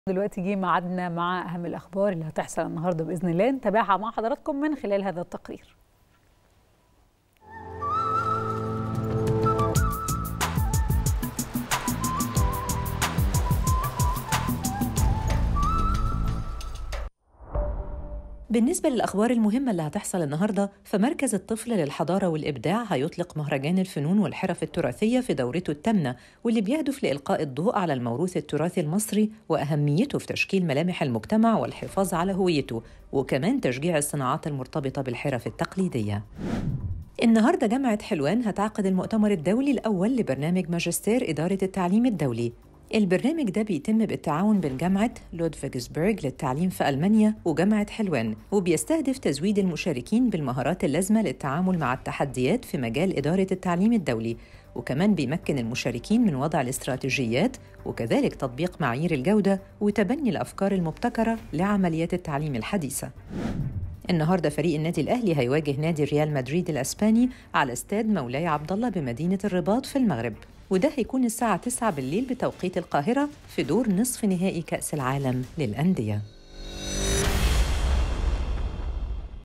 دلوقتي جه ميعادنا مع اهم الاخبار اللي هتحصل النهارده باذن الله نتابعها مع حضراتكم من خلال هذا التقرير بالنسبة للأخبار المهمة اللي هتحصل النهاردة فمركز الطفل للحضارة والإبداع هيطلق مهرجان الفنون والحرف التراثية في دورته الثامنة واللي بيهدف لإلقاء الضوء على الموروث التراثي المصري وأهميته في تشكيل ملامح المجتمع والحفاظ على هويته وكمان تشجيع الصناعات المرتبطة بالحرف التقليدية النهارده جامعة حلوان هتعقد المؤتمر الدولي الأول لبرنامج ماجستير إدارة التعليم الدولي البرنامج ده بيتم بالتعاون بين جامعة لودفيغسبرغ للتعليم في ألمانيا وجامعة حلوان وبيستهدف تزويد المشاركين بالمهارات اللازمة للتعامل مع التحديات في مجال إدارة التعليم الدولي وكمان بيمكن المشاركين من وضع الاستراتيجيات وكذلك تطبيق معايير الجودة وتبني الأفكار المبتكرة لعمليات التعليم الحديثة النهارده فريق النادي الاهلي هيواجه نادي ريال مدريد الاسباني على استاد مولاي عبد الله بمدينه الرباط في المغرب وده هيكون الساعه 9 بالليل بتوقيت القاهره في دور نصف نهائي كاس العالم للانديه